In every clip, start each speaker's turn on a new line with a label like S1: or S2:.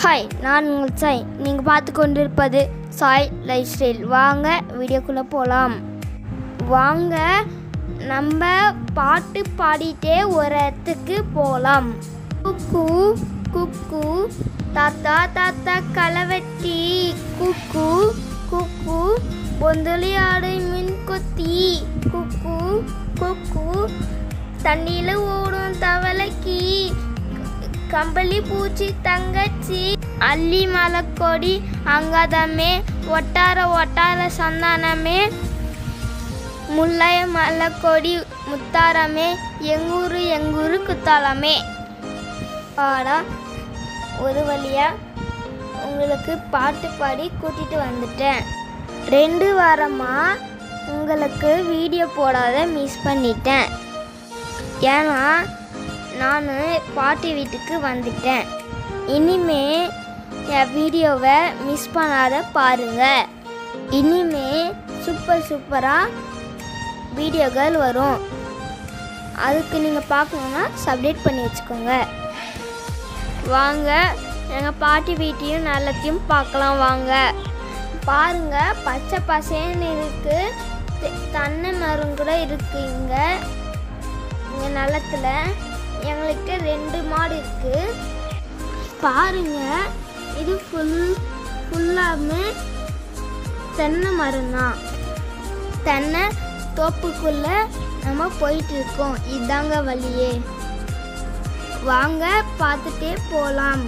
S1: hi நான் உங்கள் சாய் நீங்கள் பார்த்து கொண்டிருப்பது சாய் லைஃப் ஸ்டைல் வாங்க வீடியோக்குள்ளே போகலாம் வாங்க நம்ம பாட்டு பாடிட்டே ஒரு இடத்துக்கு போகலாம் குக்கு குக்கு தாத்தா தாத்தா களவெட்டி குக்கு குக்கு பொந்தலி ஆடை மின் கொத்தி குக்கு குக்கு தண்ணியில் ஓடும் தவளைக்கு கம்பளி பூச்சி தங்கச்சி அள்ளி மலக்கொடி அங்காதமே ஒட்டார ஒட்டார சந்தானமே முல்லைய மலக்கொடி முத்தாரமே எங்கூரு எங்கூரு குத்தாலமே பாடா ஒரு வழியா உங்களுக்கு பாட்டு பாடி கூட்டிட்டு வந்துட்டேன் ரெண்டு வாரமா உங்களுக்கு வீடியோ போடாத மிஸ் பண்ணிட்டேன் ஏன்னா நான் பாட்டி வீட்டுக்கு வந்துட்டேன் இனிமே என் வீடியோவை மிஸ் பண்ணாத பாருங்க இனிமே சூப்பர் சூப்பராக வீடியோக்கள் வரும் அதுக்கு நீங்கள் பார்க்கணுன்னா சப்டேட் பண்ணி வச்சுக்கோங்க வாங்க எங்கள் பாட்டி வீட்டையும் நல்லத்தையும் பார்க்கலாம் வாங்க பாருங்க பச்சை பசேன்னு இருக்கு தெ- தென்னை மரம் கூட இருக்கு இங்கே இங்கே நிலத்துல எங்கள்கிட்ட ரெண்டு மாடு இருக்கு பாருங்க இது ஃபுல் ஃபுல்லாமே தென்னை மரம் தான் தென்னை தோப்புக்குள்ள நம்ம போயிட்டு இருக்கோம் இதாங்க வழியே வாங்க பார்த்துட்டே போகலாம்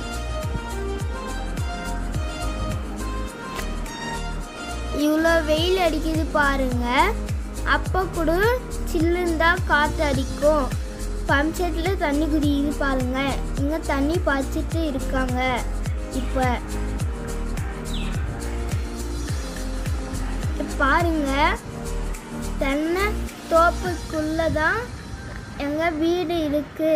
S1: இவ்வளோ வெயில் அடிக்குது பாருங்க அப்போ கூட சில்லுன்னு தான் காற்று அடிக்கும் பம்ப் செட்டில் தண்ணி குடிக்குது பாருங்க இங்கே தண்ணி பாய்ச்சிட்டு இருக்காங்க இப்போ பாருங்க தென்னை தோப்புக்குள்ள தான் எங்கள் வீடு இருக்கு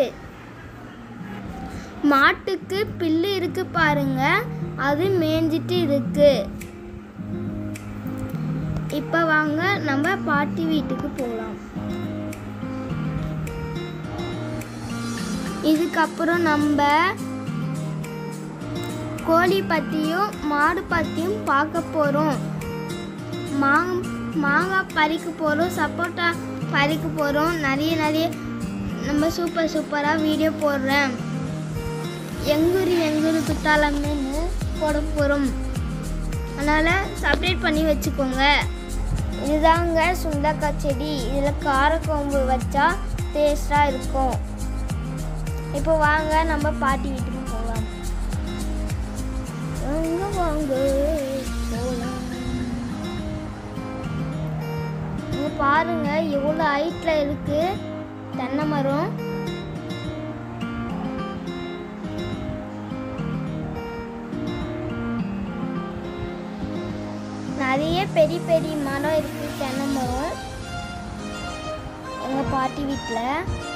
S1: மாட்டுக்கு பில்லு இருக்கு பாருங்க அது மேய்ஞ்சிட்டு இருக்கு இப்போ வாங்க நம்ம பாட்டி வீட்டுக்கு போகலாம் இதுக்கப்புறம் நம்ம கோழி பற்றியும் மாடு பற்றியும் பார்க்க போகிறோம் மாங் மாங்காய் பறிக்க போகிறோம் சப்போட்டா பறிக்க போகிறோம் நிறைய நிறைய நம்ம சூப்பர் சூப்பராக வீடியோ போடுறேன் எங்கூர் எங்கூர் குத்தாலம்னு போட போகிறோம் அதனால் சப்ரேட் பண்ணி வச்சுக்கோங்க இதுதாங்க சுண்டக்காய் செடி இதில் காரக்கொம்பு வச்சா டேஸ்டாக இருக்கும் இப்போ வாங்க நம்ம பாட்டி வீட்டுக்கு போகலாம் வாங்க வாங்க போகலாம் இங்க பாருங்க எவ்வளோ ஹைட்டில் இருக்கு தென்னை மரம் நிறைய பெரிய பெரிய மரம் இருக்கு தென்னை மரம் எங்க பாட்டி வீட்டில்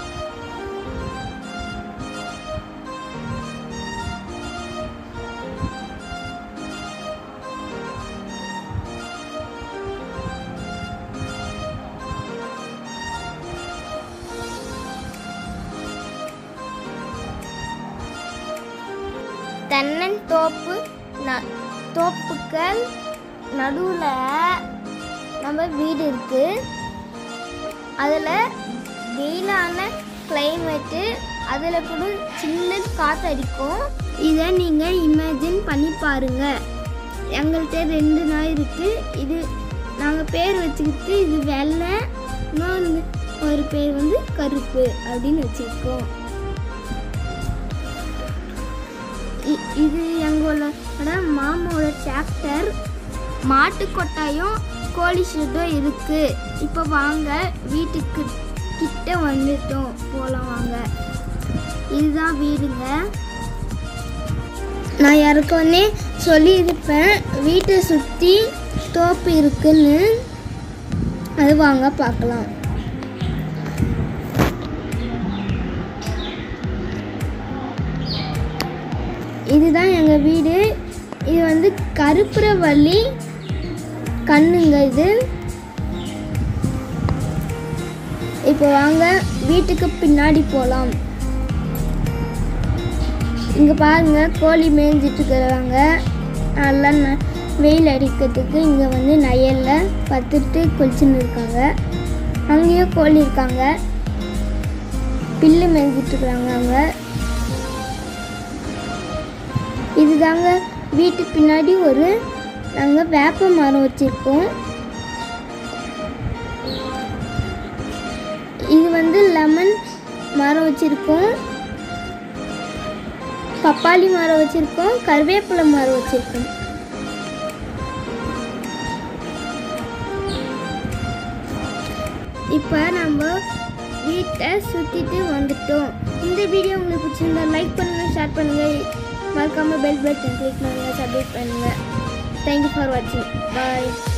S1: தென்னந்தோப்பு ந- தோப்புக்கள் நடுவில் நம்ம வீடு இருக்கு அதில் வெயிலான கிளைமேட்டு அதில் கூட சின்ன காற்று அடிக்கும் இதை நீங்கள் இமேஜின் பண்ணி பாருங்க எங்கள்கிட்ட ரெண்டு நாய் இருக்கு இது நாங்கள் பேர் வச்சுக்கிட்டு இது வெள்ளை இன்னொன்று ஒரு பேர் வந்து கருப்பு அப்படின்னு வச்சுருக்கோம் இ- இது எங்களோட மாமாவோட டிராக்டர் மாட்டு கொட்டாயும் கோழி ஷெட்டும் இருக்கு இப்போ வாங்க வீட்டுக்கு கிட்ட வந்துட்டோம் போகலாம் வாங்க இதுதான் வீடுங்க நான் யாருக்கொன்னே சொல்லியிருப்பேன் வீட்டை சுற்றி தோப்பு இருக்குன்னு அது வாங்க பார்க்கலாம் இதுதான் எங்கள் வீடு இது வந்து கருப்புரவள்ளி கண்ணுங்க இது இப்போ வாங்க வீட்டுக்கு பின்னாடி போகலாம் இங்கே பாருங்கள் கோழி மேய்ஞ்சிட்டு இருக்கிறாங்க நல்லா ந வெயில் அடிக்கிறதுக்கு இங்கே வந்து நயலில் பத்துட்டு குளிச்சுன்னு இருக்காங்க அங்கேயும் கோழி இருக்காங்க பில்லு மேய்ஞ்சிட்டு இருக்கிறாங்க அவங்க இதுதாங்க வீட்டுக்கு பின்னாடி ஒரு நாங்கள் வேப்ப மரம் வச்சுருக்கோம் இது வந்து லெமன் மரம் வச்சுருக்கோம் பப்பாளி மரம் வச்சுருக்கோம் கருவேப்பிலை மரம் வச்சுருக்கோம் இப்போ நம்ம வீட்டை சுற்றிட்டு வந்துட்டோம் இந்த வீடியோ உங்களுக்கு பிடிச்சிருந்தா லைக் பண்ணுங்கள் ஷேர் பண்ணுங்கள் மறக்காமல் பெல் பட்டன் கிளிக் பண்ணுங்கள் சப்ஸ்கிரைப் பண்ணுங்கள் தேங்க்யூ ஃபார் வாட்சிங் பாய்